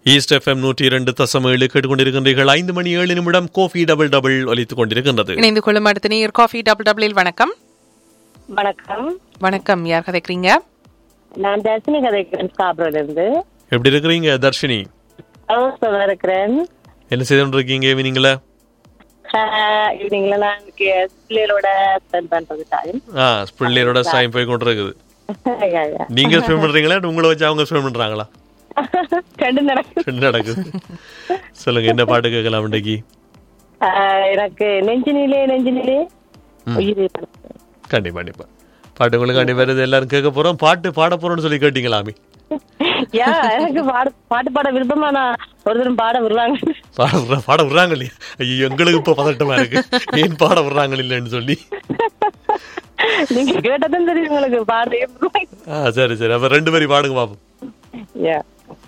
East FM நூற்றி இரண்டு தசம் ஏழு கேட்டுக்கொண்டிருக்கின்றீர்கள் ஐந்து மணி ஏழு நிமிடம் கோஃபி டபுள் டபுள் ஒலித்துக் கொண்டிருக்கின்றது இணைந்து கொள்ளும் அடுத்த நேர் காஃபி டபுள் டபுளில் வணக்கம் வணக்கம் வணக்கம் யார் கதைக்கிறீங்க நான் தர்ஷினி கதைக்கிறேன் ஸ்காப்ரோல இருந்து எப்படி இருக்கிறீங்க தர்ஷினி ஹவுஸ்ல இருக்கிறேன் என்ன செய்து கொண்டிருக்கீங்க ஈவினிங்ல ஈவினிங்ல நான் இன்னைக்கு பிள்ளைகளோட ஸ்பெண்ட் பண்றது டைம் ஆ பிள்ளையரோட சாயம் போய் கொண்டிருக்குது நீங்க ஸ்பெண்ட் பண்றீங்களா இல்ல உங்களை வச்சு அவங்க ஸ்பெண்ட் பண்றாங்களா ரெண்டு நடக்குது என்ன நடக்குது சொல்லுங்க என்ன பாட்டு கேட்கலாம் இன்றைக்கு ஆஹ் எனக்கு நெஞ்சினிலே நெஞ்சினிலே உயிரே பறந்து. கண்டிப்பா கண்டிப்பா பாட்டு உங்களுக்கு கண்டிப்பா வருது எல்லாரும் கேட்க போறோம் பாட்டு பாட போறோம்னு சொல்லி கேட்டீங்களாமே யா எனக்கு பாட பாட்டு பாட விருப்பமா நான் ஒரு தரம் பாட விடுவாங்க பாட விடுறா- பாட விடுறாங்க இல்லையா ஐயோ எங்களுக்கு இப்ப பதட்டமா இருக்கு ஏன் பாட விடுறாங்க இல்லைன்னு சொல்லி நீங்க கேட்டதும் தெரியும் உங்களுக்கு பாட ஆ சரி சரி அப்ப ரெண்டு பேரும் பாடுங்க பாப்போம் யா